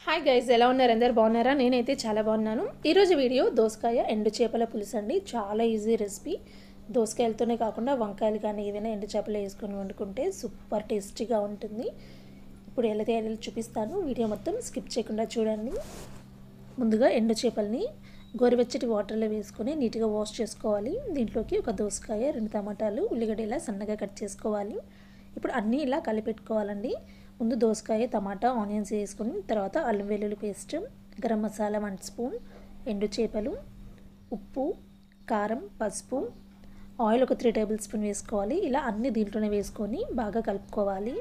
hi guys ఎలా ఉన్నారు అందరు బాగున్నారా నేనైతే చాలా బాగున్నాను ఈరోజు వీడియో దోసకాయ ఎండు చేపల పులుసు అండి చాలా ఈజీ రెసిపీ దోసకాయలతోనే కాకుండా వంకాయలు కానీ ఏదైనా ఎండు చేపలు వేసుకొని వండుకుంటే సూపర్ టేస్టీగా ఉంటుంది ఇప్పుడు ఎలా తయారు చూపిస్తాను వీడియో మొత్తం స్కిప్ చేయకుండా చూడండి ముందుగా ఎండు చేపల్ని గోరువెచ్చటి వాటర్లో వేసుకొని నీట్గా వాష్ చేసుకోవాలి దీంట్లోకి ఒక దోసకాయ రెండు టమాటాలు ఉల్లిగడ్డ ఇలా సన్నగా కట్ చేసుకోవాలి ఇప్పుడు అన్నీ ఇలా కలిపెట్టుకోవాలండి ముందు దోసకాయ టమాటా ఆనియన్స్ వేసుకొని తర్వాత అల్లం వెల్లుల్లి paste garam masala one spoon ఎండు చేపలు ఉప్పు కారం పసుపు ఆయిల్ ఒక త్రీ టేబుల్ స్పూన్ వేసుకోవాలి ఇలా అన్ని దీంట్లోనే వేసుకొని బాగా కలుపుకోవాలి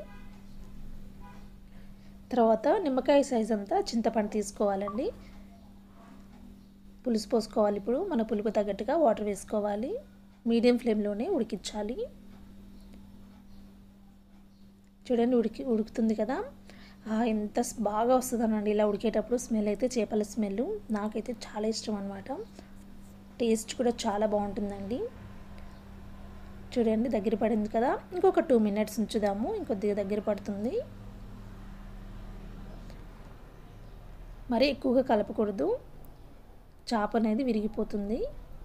తర్వాత నిమ్మకాయ సైజ్ అంతా చింతపండు తీసుకోవాలండి పులుసు పోసుకోవాలి ఇప్పుడు మన పులుపు తగ్గట్టుగా వాటర్ వేసుకోవాలి మీడియం ఫ్లేమ్లోనే ఉడికించాలి చూడండి ఉడికి ఉడుకుతుంది కదా ఎంత బాగా వస్తుందనండి ఇలా ఉడికేటప్పుడు స్మెల్ అయితే చేపల స్మెల్ నాకైతే చాలా ఇష్టం అనమాట టేస్ట్ కూడా చాలా బాగుంటుందండి చూడండి దగ్గర పడింది కదా ఇంకొక టూ మినిట్స్ ఉంచుదాము ఇంకొద్దిగా దగ్గర పడుతుంది మరీ ఎక్కువగా కలపకూడదు చాప అనేది విరిగిపోతుంది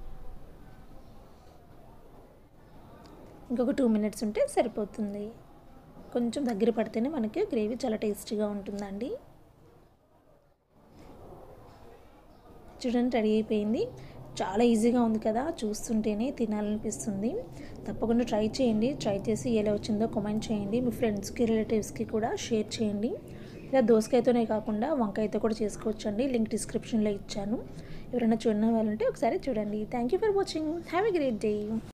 ఇంకొక టూ మినిట్స్ ఉంటే సరిపోతుంది కొంచెం దగ్గర పడితేనే మనకి గ్రేవీ చాలా టేస్టీగా ఉంటుందండి చూడండి రెడీ అయిపోయింది చాలా ఈజీగా ఉంది కదా చూస్తుంటేనే తినాలనిపిస్తుంది తప్పకుండా ట్రై చేయండి ట్రై చేసి ఎలా వచ్చిందో కామెంట్ చేయండి మీ ఫ్రెండ్స్కి రిలేటివ్స్కి కూడా షేర్ చేయండి ఇలా దోసకాయతోనే కాకుండా వంకాయతో కూడా చేసుకోవచ్చండి లింక్ డిస్క్రిప్షన్లో ఇచ్చాను ఎవరైనా చూడని వాళ్ళంటే ఒకసారి చూడండి thank you for watching have a great day